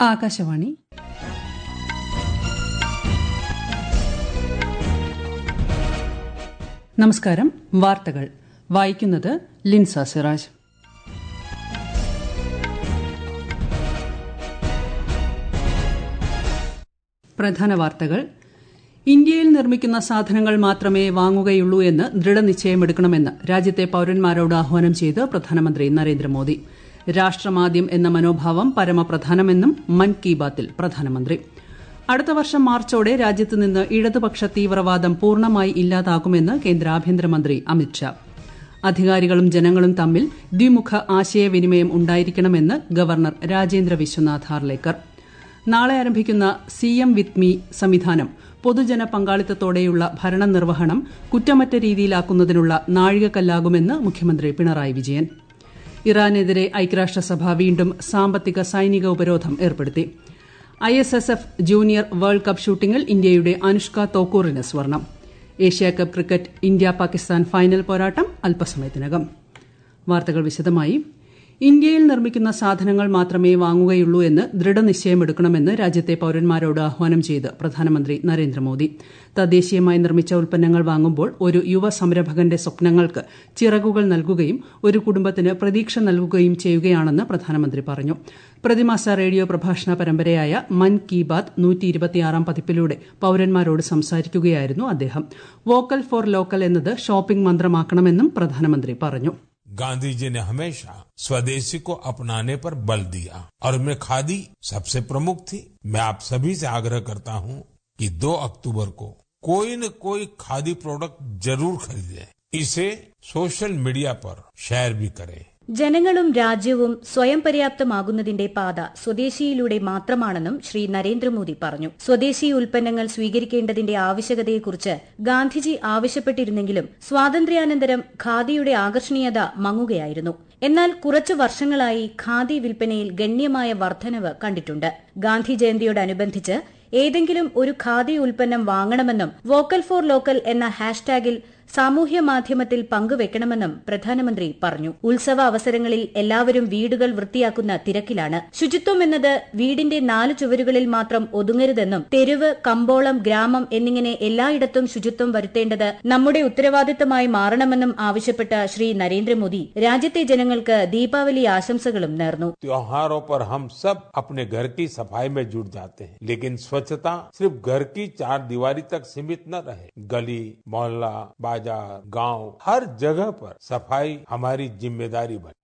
ആകാശവാണി നമസ്കാരം വാർത്തകൾ വായിക്കുന്നത് ലിൻസ സിറാജ് പ്രധാന വാർത്തകൾ ഇന്ത്യയിൽ നിർമ്മിക്കുന്ന സാധനങ്ങൾ മാത്രമേ വാങ്ങുകയുള്ളൂ എന്ന് ദൃഢനിശ്ചയമെടുക്കണമെന്ന് രാജ്യത്തെ പൌരന്മാരോട് ആഹ്വാനം ചെയ്ത് പ്രധാനമന്ത്രി നരേന്ദ്രമോദി രാഷ്ട്രമാദ്യം എന്ന മനോഭാവം പരമപ്രധാനമെന്നും മൻ കി ബാത്തിൽ പ്രധാനമന്ത്രി അടുത്ത വർഷം മാർച്ചോടെ രാജ്യത്ത് നിന്ന് ഇടതുപക്ഷ തീവ്രവാദം പൂർണ്ണമായി ഇല്ലാതാകുമെന്ന് കേന്ദ്ര ആഭ്യന്തരമന്ത്രി അമിത്ഷാ അധികാരികളും ജനങ്ങളും തമ്മിൽ ദ്വിമുഖ ആശയവിനിമയം ഉണ്ടായിരിക്കണമെന്ന് ഗവർണർ രാജേന്ദ്ര വിശ്വനാഥ് ഹാർലേക്കർ നാളെ ആരംഭിക്കുന്ന സി എം വിത്ത് മീ സംവിധാനം പൊതുജന പങ്കാളിത്തത്തോടെയുള്ള ഭരണനിർവഹണം കുറ്റമറ്റ രീതിയിലാക്കുന്നതിനുള്ള നാഴികക്കല്ലാകുമെന്ന് മുഖ്യമന്ത്രി പിണറായി വിജയൻ ഇറാനെതിരെ ഐക്യരാഷ്ട്രസഭ വീണ്ടും സാമ്പത്തിക സൈനിക ഉപരോധം ഏർപ്പെടുത്തി I S S F junior world cup ഷൂട്ടിംഗിൽ ഇന്ത്യയുടെ അനുഷ്ക തോക്കൂറിന് സ്വർണം Asia cup cricket India Pakistan final പോരാട്ടം അല്പസമയത്തിനകം വാർത്തകൾ വിശദമായി ഇന്ത്യയിൽ നിർമ്മിക്കുന്ന സാധനങ്ങൾ മാത്രമേ വാങ്ങുകയുള്ളൂ എന്ന് ദൃഢനിശ്ചയമെടുക്കണമെന്ന് രാജ്യത്തെ പൌരന്മാരോട് ആഹ്വാനം ചെയ്ത് പ്രധാനമന്ത്രി നരേന്ദ്രമോദി തദ്ദേശീയമായി നിർമ്മിച്ച ഉൽപ്പന്നങ്ങൾ വാങ്ങുമ്പോൾ ഒരു യുവ സംരംഭകന്റെ സ്വപ്നങ്ങൾക്ക് ചിറകുകൾ നൽകുകയും ഒരു കുടുംബത്തിന് പ്രതീക്ഷ നൽകുകയും ചെയ്യുകയാണെന്ന് പ്രധാനമന്ത്രി പറഞ്ഞു പ്രതിമാസ റേഡിയോ പ്രഭാഷണ പരമ്പരയായ മൻ കി ബാത് നൂറ്റിയിരുപത്തിയാറാം പതിപ്പിലൂടെ പൌരന്മാരോട് സംസാരിക്കുകയായിരുന്നു അദ്ദേഹം വോക്കൽ ഫോർ ലോക്കൽ എന്നത് ഷോപ്പിംഗ് മന്ത്രമാക്കണമെന്നും പ്രധാനമന്ത്രി പറഞ്ഞു गांधी जी ने हमेशा स्वदेशी को अपनाने पर बल दिया और उनमें खादी सबसे प्रमुख थी मैं आप सभी से आग्रह करता हूं कि 2 अक्टूबर को कोई न कोई खादी प्रोडक्ट जरूर खरीदे इसे सोशल मीडिया पर शेयर भी करें ജനങ്ങളും രാജ്യവും സ്വയം പര്യാപ്തമാകുന്നതിന്റെ പാത സ്വദേശിയിലൂടെ മാത്രമാണെന്നും ശ്രീ നരേന്ദ്രമോദി പറഞ്ഞു സ്വദേശി ഉൽപ്പന്നങ്ങൾ സ്വീകരിക്കേണ്ടതിന്റെ ആവശ്യകതയെക്കുറിച്ച് ഗാന്ധിജി ആവശ്യപ്പെട്ടിരുന്നെങ്കിലും സ്വാതന്ത്ര്യാനന്തരം ഖാദിയുടെ ആകർഷണീയത മങ്ങുകയായിരുന്നു എന്നാൽ കുറച്ചു വർഷങ്ങളായി ഖാദി വിൽപ്പനയിൽ ഗണ്യമായ വർധനവ് കണ്ടിട്ടുണ്ട് ഗാന്ധി ജയന്തിയോടനുബന്ധിച്ച് ഏതെങ്കിലും ഒരു ഖാദി ഉൽപ്പന്നം വാങ്ങണമെന്നും വോക്കൽ ഫോർ ലോക്കൽ എന്ന ഹാഷ്ടാഗിൽ സാമൂഹ്യ മാധ്യമത്തിൽ പങ്കുവെക്കണമെന്നും പ്രധാനമന്ത്രി പറഞ്ഞു ഉത്സവ അവസരങ്ങളിൽ എല്ലാവരും വീടുകൾ വൃത്തിയാക്കുന്ന തിരക്കിലാണ് ശുചിത്വം എന്നത് വീടിന്റെ നാല് ചുവരുകളിൽ മാത്രം ഒതുങ്ങരുതെന്നും തെരുവ് കമ്പോളം ഗ്രാമം എന്നിങ്ങനെ എല്ലായിടത്തും ശുചിത്വം വരുത്തേണ്ടത് നമ്മുടെ ഉത്തരവാദിത്തമായി മാറണമെന്നും ആവശ്യപ്പെട്ട ശ്രീ നരേന്ദ്രമോദി രാജ്യത്തെ ജനങ്ങൾക്ക് ദീപാവലി ആശംസകളും നേർന്നു त्योहारों पर हम सब अपने घर की सफाई में जुट जाते हैं लेकिन स्वच्छता सिर्फ घर की चार दीवारी तक सीमित न रहे गली मोहल्ला बाजार गांव हर जगह पर सफाई हमारी जिम्मेदारी बने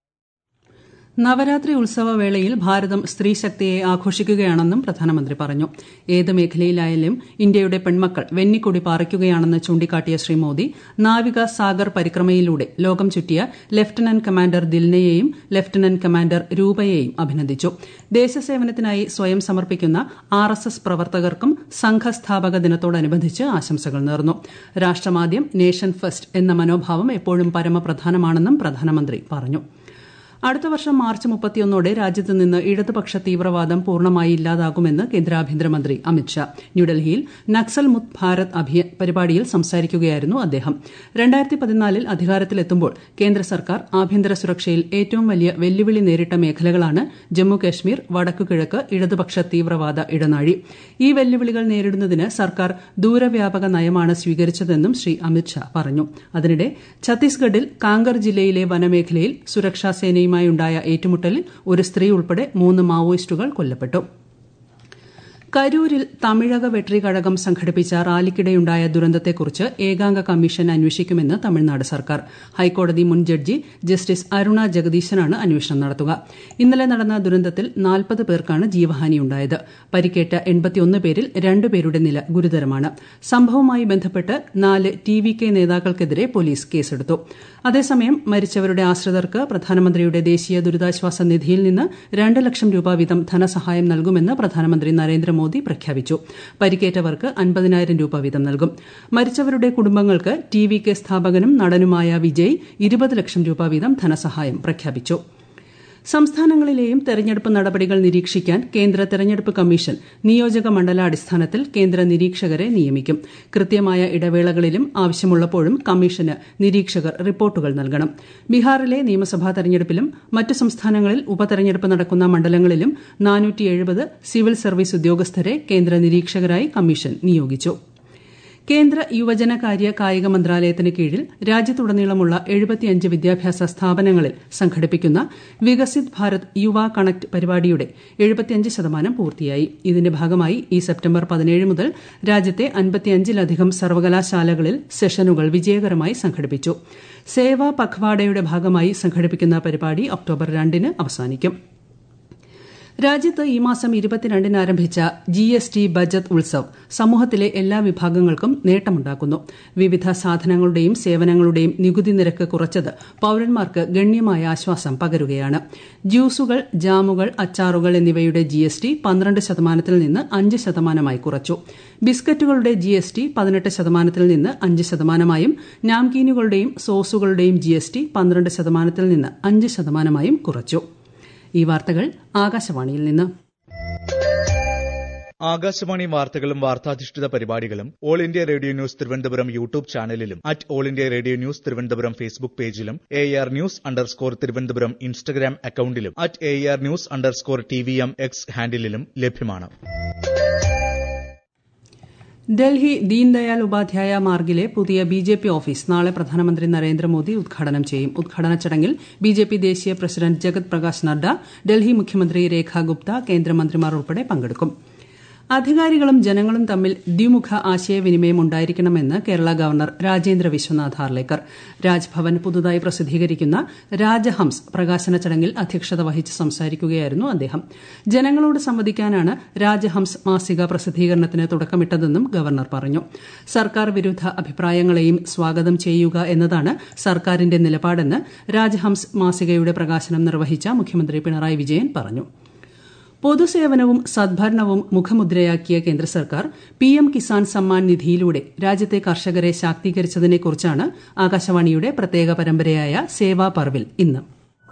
നവരാത്രി ഉത്സവവേളയിൽ ഭാരതം സ്ത്രീശക്തിയെ ആഘോഷിക്കുകയാണെന്നും പ്രധാനമന്ത്രി പറഞ്ഞു ഏത് മേഖലയിലായാലും ഇന്ത്യയുടെ പെൺമക്കൾ വെന്നിക്കൊടി പാറിക്കുകയാണെന്ന് ചൂണ്ടിക്കാട്ടിയ ശ്രീ മോദി നാവിക സാഗർ പരിക്രമയിലൂടെ ലോകം ചുറ്റിയ ലഫ്റ്റനന്റ് കമാൻഡർ ദിൽനയെയും ലഫ്റ്റനന്റ് കമാൻഡർ രൂപയെയും അഭിനന്ദിച്ചു ദേശസേവനത്തിനായി സ്വയം സമർപ്പിക്കുന്ന ആർ എസ് എസ് പ്രവർത്തകർക്കും സംഘസ്ഥാപക ദിനത്തോടനുബന്ധിച്ച് ആശംസകൾ നേർന്നു രാഷ്ട്രമാദ്യം നേഷൻ ഫസ്റ്റ് എന്ന മനോഭാവം എപ്പോഴും പരമപ്രധാനമാണെന്നും പ്രധാനമന്ത്രി പറഞ്ഞു അടുത്ത വർഷം മാർച്ച് മുപ്പത്തിയൊന്നോടെ രാജ്യത്ത് നിന്ന് ഇടതുപക്ഷ തീവ്രവാദം പൂർണ്ണമായി ഇല്ലാതാകുമെന്ന് കേന്ദ്ര ആഭ്യന്തരമന്ത്രി അമിത്ഷാ ന്യൂഡൽഹിയിൽ നക്സൽ മുക്ത് ഭാരത് അഭിയാൻ പരിപാടിയിൽ സംസാരിക്കുകയായിരുന്നു അദ്ദേഹം രണ്ടായിരത്തി പതിനാലിൽ അധികാരത്തിലെത്തുമ്പോൾ കേന്ദ്ര സർക്കാർ ആഭ്യന്തര സുരക്ഷയിൽ ഏറ്റവും വലിയ വെല്ലുവിളി നേരിട്ട മേഖലകളാണ് ജമ്മു കശ്മീർ വടക്കുകിഴക്ക് ഇടതുപക്ഷ തീവ്രവാദ ഇടനാഴി ഈ വെല്ലുവിളികൾ നേരിടുന്നതിന് സർക്കാർ ദൂരവ്യാപക നയമാണ് സ്വീകരിച്ചതെന്നും ശ്രീ അമിത്ഷാ പറഞ്ഞു അതിനിടെ ഛത്തീസ്ഗഡിൽ കാങ്കർ ജില്ലയിലെ വനമേഖലയിൽ സുരക്ഷാ സേനയും ഉണ്ടായ ഏറ്റുമുട്ടലിൽ ഒരു സ്ത്രീ ഉൾപ്പെടെ മൂന്ന് മാവോയിസ്റ്റുകൾ കൊല്ലപ്പെട്ടു കരൂരിൽ തമിഴക വെട്രി കഴകം സംഘടിപ്പിച്ച റാലിക്കിടെയുണ്ടായ ദുരന്തത്തെക്കുറിച്ച് ഏകാംഗ കമ്മീഷൻ അന്വേഷിക്കുമെന്ന് തമിഴ്നാട് സർക്കാർ ഹൈക്കോടതി മുൻ ജഡ്ജി ജസ്റ്റിസ് അരുണ ജഗദീശനാണ് അന്വേഷണം നടത്തുക ഇന്നലെ നടന്ന ദുരന്തത്തിൽ നാൽപ്പത് പേർക്കാണ് ജീവഹാനിയുണ്ടായത് പരിക്കേറ്റ എൺപത്തിയൊന്ന് പേരിൽ രണ്ടുപേരുടെ നില ഗുരുതരമാണ് സംഭവവുമായി ബന്ധപ്പെട്ട് നാല് ടി വി കെ നേതാക്കൾക്കെതിരെ പോലീസ് കേസെടുത്തു അതേസമയം മരിച്ചവരുടെ ആശ്രിതർക്ക് പ്രധാനമന്ത്രിയുടെ ദേശീയ ദുരിതാശ്വാസ നിധിയിൽ നിന്ന് രണ്ട് ലക്ഷം രൂപ വീതം ധനസഹായം നൽകുമെന്ന് പ്രധാനമന്ത്രി നരേന്ദ്രമോദി പ്രഖ്യാപിച്ചു പരിക്കേറ്റവർക്ക് അൻപതിനായിരം രൂപ വീതം നൽകും മരിച്ചവരുടെ കുടുംബങ്ങൾക്ക് ടി വി കെ സ്ഥാപകനും നടനുമായ വിജയ് ഇരുപത് ലക്ഷം രൂപ വീതം ധനസഹായം പ്രഖ്യാപിച്ചു സംസ്ഥാനങ്ങളിലെയും തെരഞ്ഞെടുപ്പ് നടപടികൾ നിരീക്ഷിക്കാൻ കേന്ദ്ര തെരഞ്ഞെടുപ്പ് കമ്മീഷൻ നിയോജക മണ്ഡലാടിസ്ഥാനത്തിൽ കേന്ദ്ര നിരീക്ഷകരെ നിയമിക്കും കൃത്യമായ ഇടവേളകളിലും ആവശ്യമുള്ളപ്പോഴും കമ്മീഷന് നിരീക്ഷകർ റിപ്പോർട്ടുകൾ നൽകണം ബീഹാറിലെ നിയമസഭാ തെരഞ്ഞെടുപ്പിലും മറ്റ് സംസ്ഥാനങ്ങളിൽ ഉപതെരഞ്ഞെടുപ്പ് നടക്കുന്ന മണ്ഡലങ്ങളിലും സിവിൽ സർവീസ് ഉദ്യോഗസ്ഥരെ കേന്ദ്ര നിരീക്ഷകരായി കമ്മീഷൻ നിയോഗിച്ചു കേന്ദ്ര യുവജനകാര്യ കായിക മന്ത്രാലയത്തിന് കീഴിൽ രാജ്യത്തുടനീളമുള്ള എഴുപത്തിയഞ്ച് വിദ്യാഭ്യാസ സ്ഥാപനങ്ങളിൽ സംഘടിപ്പിക്കുന്ന വികസിത് ഭാരത് യുവ കണക്ട് പരിപാടിയുടെ എഴുപത്തിയഞ്ച് ശതമാനം പൂർത്തിയായി ഇതിന്റെ ഭാഗമായി ഈ സെപ്റ്റംബർ പതിനേഴ് മുതൽ രാജ്യത്തെ അൻപത്തിയഞ്ചിലധികം സർവകലാശാലകളിൽ സെഷനുകൾ വിജയകരമായി സംഘടിപ്പിച്ചു സേവാ പഖ്വാഡയുടെ ഭാഗമായി സംഘടിപ്പിക്കുന്ന പരിപാടി ഒക്ടോബർ രണ്ടിന് അവസാനിക്കും രാജ്യത്ത് ഈ മാസം ഇരുപത്തിരണ്ടിന് ആരംഭിച്ച G S T budget Utsav സമൂഹത്തിലെ എല്ലാ വിഭാഗങ്ങൾക്കും നേട്ടമുണ്ടാക്കുന്നു വിവിധ സാധനങ്ങളുടെയും സേവനങ്ങളുടെയും നികുതി നിരക്ക് കുറച്ചത് പൌരന്മാർക്ക് ഗണ്യമായ ആശ്വാസം പകരുകയാണ് ജ്യൂസുകൾ ജാമുകൾ അച്ചാറുകൾ എന്നിവയുടെ ജി എസ് ടി പന്ത്രണ്ട് ശതമാനത്തിൽ നിന്ന് അഞ്ച് ശതമാനമായി കുറച്ചു ബിസ്ക്കറ്റുകളുടെ ജി എസ് ടി പതിനെട്ട് ശതമാനത്തിൽ നിന്ന് അഞ്ച് ശതമാനമായും നാംകീനുകളുടെയും സോസുകളുടെയും ജി എസ് ടി പന്ത്രണ്ട് ശതമാനത്തിൽ നിന്ന് അഞ്ച് ശതമാനമായും കുറച്ചു ഈ വാർത്തകൾ ആകാശവാണിയിൽ നിന്ന് ആകാശവാണി വാർത്തകളും വാർത്താധിഷ്ഠിത പരിപാടികളും All India Radio news Thiruvananthapuram YouTube ചാനലിലും at All India Radio news Thiruvananthapuram Facebook പേജിലും A R news underscore Thiruvananthapuram Instagram അക്കൌണ്ടിലും at A R news underscore T V M X ഹാൻഡിലും ലഭ്യമാണ് ഡൽഹി ദീൻദയാൽ ഉപാധ്യായ മാർഗിലെ പുതിയ ബി ജെ പി ഓഫീസ് നാളെ പ്രധാനമന്ത്രി നരേന്ദ്രമോദി ഉദ്ഘാടനം ചെയ്യും ഉദ്ഘാടന ചടങ്ങിൽ ബി ജെ പി ദേശീയ പ്രസിഡന്റ് ജഗത് പ്രകാശ് നഡ്ഡ ഡൽഹി മുഖ്യമന്ത്രി രേഖ ഗുപ്ത കേന്ദ്രമന്ത്രിമാർ ഉൾപ്പെടെ പങ്കെടുക്കും അധികാരികളും ജനങ്ങളും തമ്മിൽ ദ്വിമുഖ ആശയവിനിമയം ഉണ്ടായിരിക്കണമെന്ന് കേരള ഗവർണർ രാജേന്ദ്ര വിശ്വനാഥ് ഹാർലേക്കർ രാജ്ഭവൻ പുതുതായി പ്രസിദ്ധീകരിക്കുന്ന രാജഹംസ് പ്രകാശന ചടങ്ങിൽ അധ്യക്ഷത വഹിച്ച് സംസാരിക്കുകയായിരുന്നു അദ്ദേഹം ജനങ്ങളോട് സംവദിക്കാനാണ് രാജഹംസ് മാസിക പ്രസിദ്ധീകരണത്തിന് തുടക്കമിട്ടതെന്നും ഗവർണർ പറഞ്ഞു സർക്കാർ വിരുദ്ധ അഭിപ്രായങ്ങളെയും സ്വാഗതം ചെയ്യുക എന്നതാണ് സർക്കാരിന്റെ നിലപാടെന്ന് രാജഹംസ് മാസികയുടെ പ്രകാശനം നിർവഹിച്ച മുഖ്യമന്ത്രി പിണറായി വിജയൻ പറഞ്ഞു പൊതുസേവനവും സദ്ഭരണവും മുഖമുദ്രയാക്കിയ കേന്ദ്ര സർക്കാർ പി എം കിസാൻ സമ്മാൻ നിധിയിലൂടെ രാജ്യത്തെ കർഷകരെ ശാക്തീകരിച്ചതിനെക്കുറിച്ചാണ് ആകാശവാണിയുടെ പ്രത്യേക പരമ്പരയായ സേവാ പർവിൽ ഇന്ന്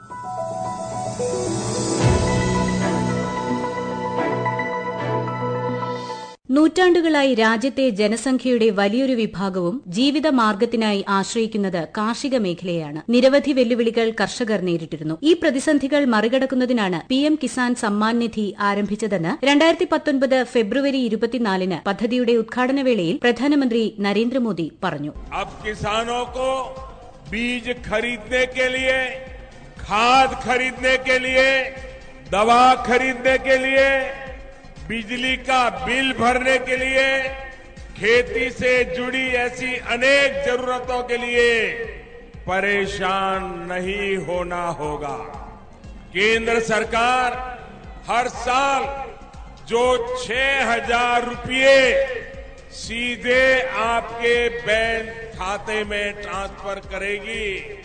നൂറ്റാണ്ടുകളായി രാജ്യത്തെ ജനസംഖ്യയുടെ വലിയൊരു വിഭാഗവും ജീവിത മാർഗത്തിനായി ആശ്രയിക്കുന്നത് കാർഷിക മേഖലയാണ് നിരവധി വെല്ലുവിളികൾ കർഷകർ നേരിട്ടിരുന്നു ഈ പ്രതിസന്ധികൾ മറികടക്കുന്നതിനാണ് പി എം കിസാൻ സമ്മാൻ നിധി ആരംഭിച്ചതെന്ന് രണ്ടായിരത്തി പത്തൊൻപത് ഫെബ്രുവരി ഇരുപത്തിനാലിന് പദ്ധതിയുടെ ഉദ്ഘാടന വേളയിൽ പ്രധാനമന്ത്രി നരേന്ദ്രമോദി പറഞ്ഞു अब किसानों को बीज खरीदने के लिए खाद खरीदने के लिए दवा खरीदने के लिए बिजली का बिल भरने के लिए खेती से जुड़ी ऐसी अनेक जरूरतों के लिए परेशान नहीं होना होगा केंद्र सरकार हर साल जो छह हजार रुपये सीधे आपके बैंक खाते में ट्रांसफर करेगी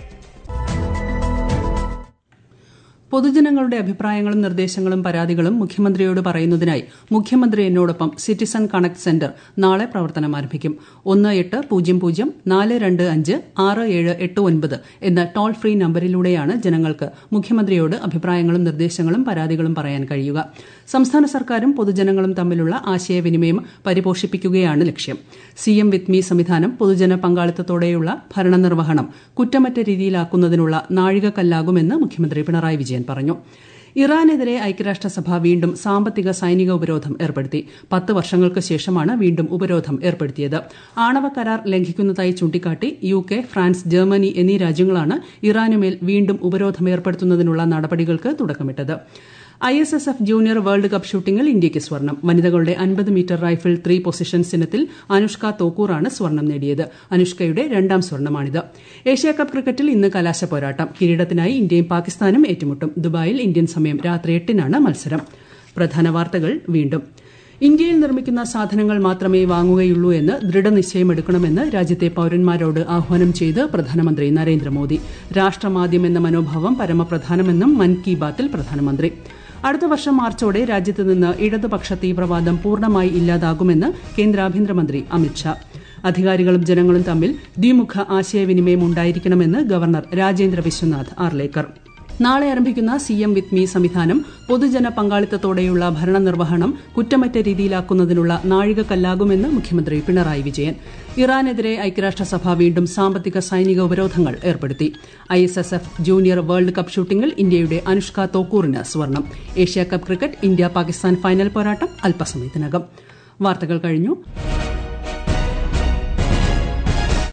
പൊതുജനങ്ങളുടെ അഭിപ്രായങ്ങളും നിർദ്ദേശങ്ങളും പരാതികളും മുഖ്യമന്ത്രിയോട് പറയുന്നതിനായി മുഖ്യമന്ത്രി എന്നോടൊപ്പം സിറ്റിസൺ കണക്ട് സെന്റർ നാളെ പ്രവർത്തനം ആരംഭിക്കും ഒന്ന് എട്ട് പൂജ്യം പൂജ്യം നാല് രണ്ട് അഞ്ച് ആറ് ഏഴ് എട്ട് ഒൻപത് എന്ന ടോൾ ഫ്രീ നമ്പരിലൂടെയാണ് ജനങ്ങൾക്ക് മുഖ്യമന്ത്രിയോട് അഭിപ്രായങ്ങളും നിർദ്ദേശങ്ങളും പരാതികളും പറയാൻ കഴിയുക സംസ്ഥാന സർക്കാരും പൊതുജനങ്ങളും തമ്മിലുള്ള ആശയവിനിമയം പരിപോഷിപ്പിക്കുകയാണ് ലക്ഷ്യം സിഎം വിത്ത് മീ സംവിധാനം പൊതുജന പങ്കാളിത്തത്തോടെയുള്ള ഭരണനിർവഹണം കുറ്റമറ്റ രീതിയിലാക്കുന്നതിനുള്ള നാഴികക്കല്ലാകുമെന്ന് മുഖ്യമന്ത്രി പിണറായി വിജയൻ പറഞ്ഞു ഇറാനെതിരെ ഐക്യരാഷ്ട്രസഭ വീണ്ടും സാമ്പത്തിക സൈനിക ഉപരോധം ഏർപ്പെടുത്തി പത്ത് വർഷങ്ങൾക്ക് ശേഷമാണ് വീണ്ടും ഉപരോധം ഏർപ്പെടുത്തിയത് ആണവ കരാർ ലംഘിക്കുന്നതായി ചൂണ്ടിക്കാട്ടി യു കെ ഫ്രാൻസ് ജർമ്മനി എന്നീ രാജ്യങ്ങളാണ് ഇറാനുമേൽ വീണ്ടും ഉപരോധം ഏർപ്പെടുത്തുന്നതിനുള്ള നടപടികൾക്ക് തുടക്കമിട്ടത് I S S F junior world cup ഷൂട്ടിംഗിൽ ഇന്ത്യയ്ക്ക് സ്വർണം വനിതകളുടെ അൻപത് മീറ്റർ റൈഫിൾ ത്രീ പൊസിഷൻസ് ഇനത്തിൽ അനുഷ്ക തോക്കൂറാണ് സ്വർണം നേടിയത് അനുഷ്കയുടെ രണ്ടാം സ്വർണമാണിത് ഏഷ്യാകപ്പ് ക്രിക്കറ്റിൽ ഇന്ന് കലാശ പോരാട്ടം കിരീടത്തിനായി ഇന്ത്യയും പാകിസ്ഥാനും ഏറ്റുമുട്ടും ദുബായിൽ ഇന്ത്യൻ സമയം രാത്രി എട്ടിനാണ് മത്സരം പ്രധാന വാർത്തകൾ വീണ്ടും ഇന്ത്യയിൽ നിർമ്മിക്കുന്ന സാധനങ്ങൾ മാത്രമേ വാങ്ങുകയുള്ളൂ എന്ന് ദൃഢനിശ്ചയമെടുക്കണമെന്ന് രാജ്യത്തെ പൌരന്മാരോട് ആഹ്വാനം ചെയ്ത് പ്രധാനമന്ത്രി നരേന്ദ്രമോദി രാഷ്ട്രമാദ്യം എന്ന മനോഭാവം പരമപ്രധാനമെന്നും മൻ കി ബാത്തിൽ പ്രധാനമന്ത്രി അടുത്ത വർഷം മാർച്ചോടെ രാജ്യത്ത് നിന്ന് ഇടതുപക്ഷ തീവ്രവാദം പൂർണ്ണമായി ഇല്ലാതാകുമെന്ന് കേന്ദ്ര ആഭ്യന്തരമന്ത്രി അമിത്ഷാ അധികാരികളും ജനങ്ങളും തമ്മിൽ ദ്വിമുഖ ആശയവിനിമയം ഉണ്ടായിരിക്കണമെന്ന് ഗവർണർ രാജേന്ദ്ര വിശ്വനാഥ് ആർലേക്കർ നാളെ ആരംഭിക്കുന്ന സി എം വിത്ത് മീ സംവിധാനം പൊതുജന പങ്കാളിത്തത്തോടെയുള്ള ഭരണനിർവഹണം കുറ്റമറ്റ രീതിയിലാക്കുന്നതിനുള്ള നാഴികക്കല്ലാകുമെന്ന് മുഖ്യമന്ത്രി പിണറായി വിജയൻ ഇറാനെതിരെ ഐക്യരാഷ്ട്രസഭ വീണ്ടും സാമ്പത്തിക സൈനിക ഉപരോധങ്ങൾ ഏർപ്പെടുത്തി I S S F junior world cup ഷൂട്ടിംഗിൽ ഇന്ത്യയുടെ അനുഷ്ക തോക്കൂറിന് സ്വർണം Asia cup cricket India Pakistan final പോരാട്ടം അല്പസമയത്തിനകം വാർത്തകൾ കഴിഞ്ഞു